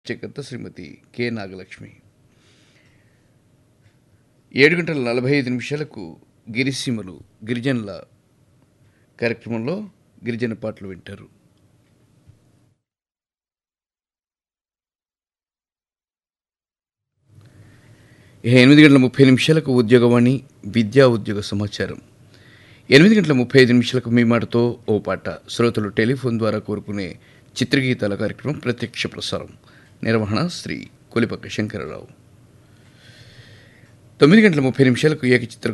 చెక్కత్త శ్రీమతి K Nagalakshmi ఏడు గంటల నలభై ఐదు నిమిషాలకు గిరిసీమలు గిరిజనుల కార్యక్రమంలో గిరిజన పాటలు వింటారు ఇక ఎనిమిది గంటల ముప్పై నిమిషాలకు ఉద్యోగవాణి విద్యా ఉద్యోగ సమాచారం ఎనిమిది గంటల ముప్పై ఐదు నిమిషాలకు మీ మాటతో ఓ పాట శ్రోతలు టెలిఫోన్ ద్వారా కోరుకునే చిత్రగీతాల కార్యక్రమం ప్రత్యక్ష ప్రసారం నిర్వహణ శ్రీ కొలిపక్క శంకరరావు తొమ్మిది గంటల ముప్పై నిమిషాలకు ఏకచిత్ర